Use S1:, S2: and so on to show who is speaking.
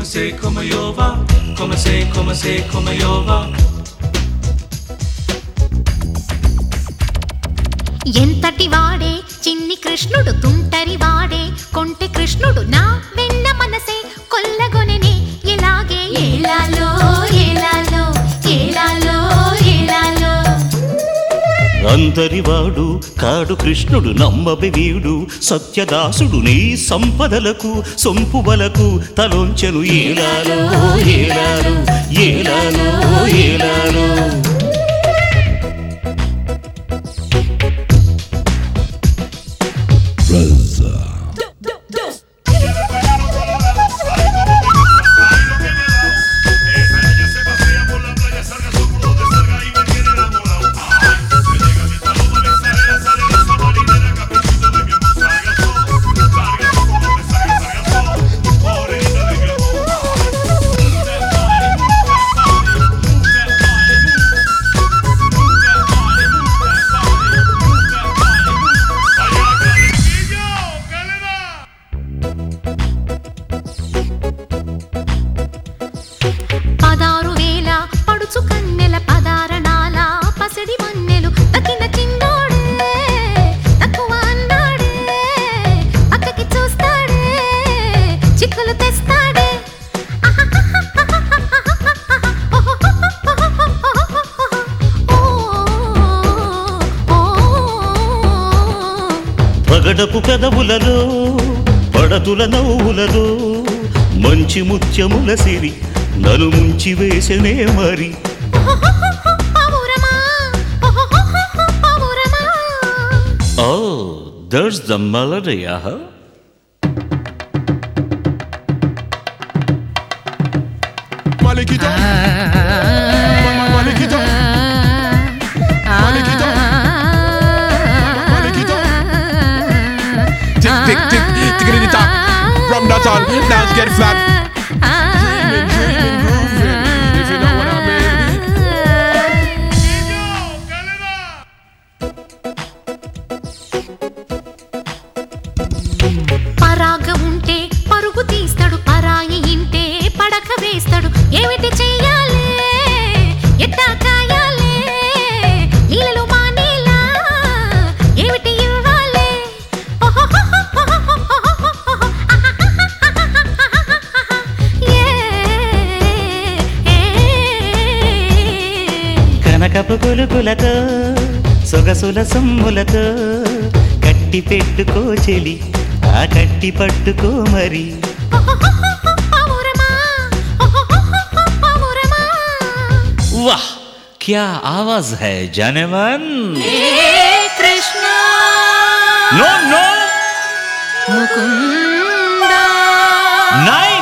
S1: como se, como yo va, como se, como se, como yo va.
S2: ఎంతటి వాడే చిన్ని కృష్ణుడు తుంటరి వాడే కొంటె కృష్ణుడు నా వెన్న మనసే కొల్లగొననే ఎలాగే ఏలాలో ఏలాలో ఏలాలో ఏలాలో
S3: అందరివాడు కాడు కృష్ణుడు నమ్మబి వీడు సత్యదాసుడు నీ సంపదలకు సొంపువలకు తలొంచెను ఏలాలో ఏలాలో ఏలాలో ఏలాలో
S4: Esa niña se pasea por la playa, salga su donde salga y me tiene enamorado. Ay, me llega mi paloma mensajera, sale de esa marinera, caprichito de mi amor, salga sol, salga sol, por donde salga, salga sol, morena de mi amor. Nunca pare, nunca pare, nunca pare, nunca pare, nunca pare, nunca pare, nunca. Allá, Cariquillo, ¿qué le da?
S2: పదారు వేల పడుచు కన్నెల పదారణాల పసిడి మన్నెలు తగిన చిన్నోడే తక్కువ అన్నాడే పక్కకి చూస్తాడే చిక్కులు తెస్తాడే
S3: పగడపు పెదవులలో పడతుల నవ్వులలో మంచి ముత్యముల సిరి నలు ముంచి వేసనే మరి
S2: పౌరమా పౌరమా
S3: ఓ దట్స్ ద మెలడీ ఆహా
S4: Malikito, Malikito, Malikito, Malikito. Tick, tick, tick, tickety tock. From that on, dance get flat. Dreaming, dreaming, grooving. If you know what I mean.
S2: పరాగ ఉంటే పరుగు తీస్తాడు పరాయి ఇంటే పడక వేస్తాడు ఏమిటి చెయ్యాలి ఎట్టా కాయాలి నీళ్ళలో మానేలా ఏమిటి ఇవ్వాలి
S3: కనకపు కొలుకులతో సొగసుల సొమ్ములతో కట్టి పెట్టుకో చెలి ఆ కట్టి పట్టుకో మరి
S2: పౌరమా పౌరమా
S3: వాహ్ క్యా ఆవాజ్ హై జానే మన్
S2: కృష్ణ
S3: నో నో
S2: ముకుంద
S3: నై